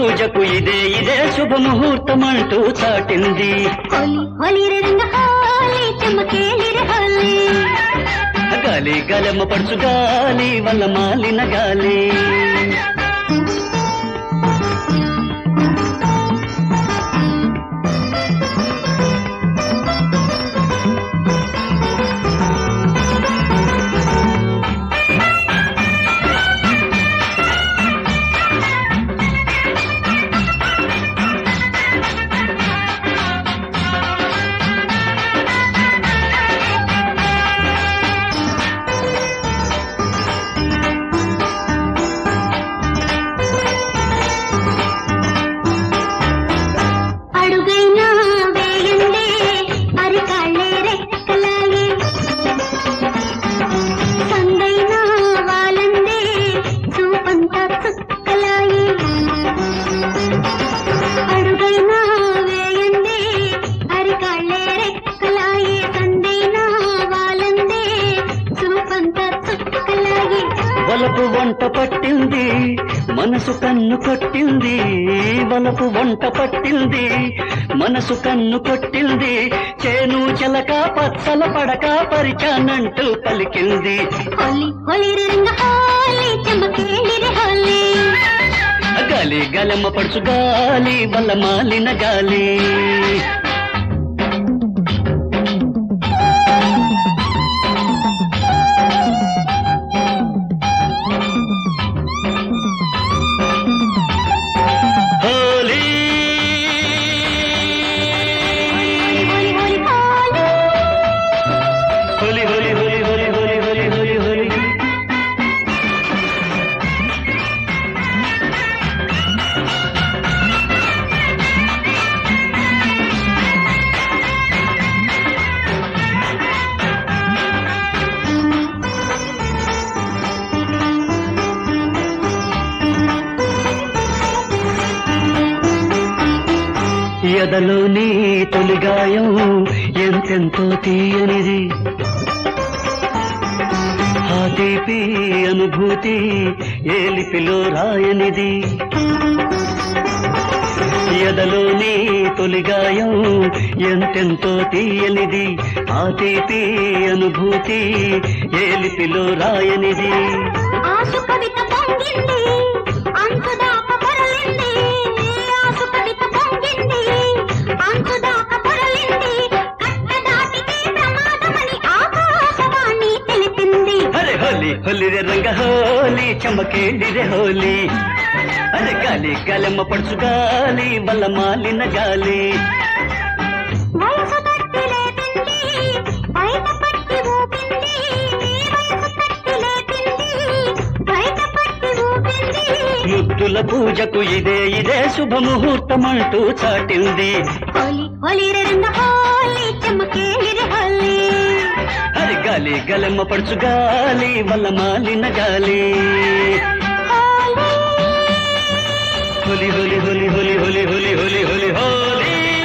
పూజకు ఇదే ఇదే శుభముహూర్తమంటూ చాటింది హోలీ హోలీ రే రంగ హోలీ చెమ్మకేలి రే హోలీ గాలి గలమ పడుచు గాలి వల్ల మాలిన గాలి అడుగైనా వేయందే అరికాళ్ళే రెక్కలాయే సందైనా వాలందే చూపంతా చుక్కలాయే అడుగైనా వేయందే అరికాళ్ళే రెక్కలాయే సందైనా వాలందే చూపంతా చుక్కలాయే వలపు వంట పట్టింది మనసు కన్ను కొట్టింది వలపు వంట పట్టింది మనసు కన్ను కొట్టింది చేను చెలక పచ్చల పడక పరిచానంటూ పలికింది హోలీ హోలీ రే రంగ హోలీ చెమ్మకేలి రే హోలీ గాలి గలమ పడుచు గాలి వల్ల మాలిన గాలి హోలీ హోలీ హోలీ హోలీ హోలీ హోలీ హోలీ హోలీ హోలీ హోలీ హోలీ హోలీ ఎదలోని తొలి గాయం ఎంతెంతో తీయనిది ఆ తీపి అనుభూతి ఏలిపిలో రాయనిది ఎదలోని తొలి గాయం ఎంతెంతో తీయనిది ఆ తీపి అనుభూతి ఏలిపిలో రాయనిది ఆసు కవిత పొంగింది అంతుదాక పొరలింది ఆసు కవిత పొంగింది అంతుదాక పొరలింది కట్ట దాటితే ప్రమాదమని ఆకాశవాణి తెలిపింది అరే హోలీ హోలీ రే రంగ హోలీ చమకేండి రే హోలీ అరే గాలి గలమ్మ పడుచు గాలి వల్ల మాలిన గాలి వయసు తట్టి లేపింది బయట పట్టి ఊపింది వయసు తట్టి లేపింది బయట పట్టి ఊపింది ముద్దుల పూజకు ఇదే ఇదే శుభముహూర్తమంటూ చాటింది హోలీ హోలీ రే రంగ హోలీ చెమ్మకేలి రే హోలీ అరే గాలి గలమ్మ పడుచు గాలి వల్ల మాలిన గాలి హోలీ హోలీ హోలీ హోలీ హోలీ హోలీ హోలీ హోలీ హోలీ హోలీ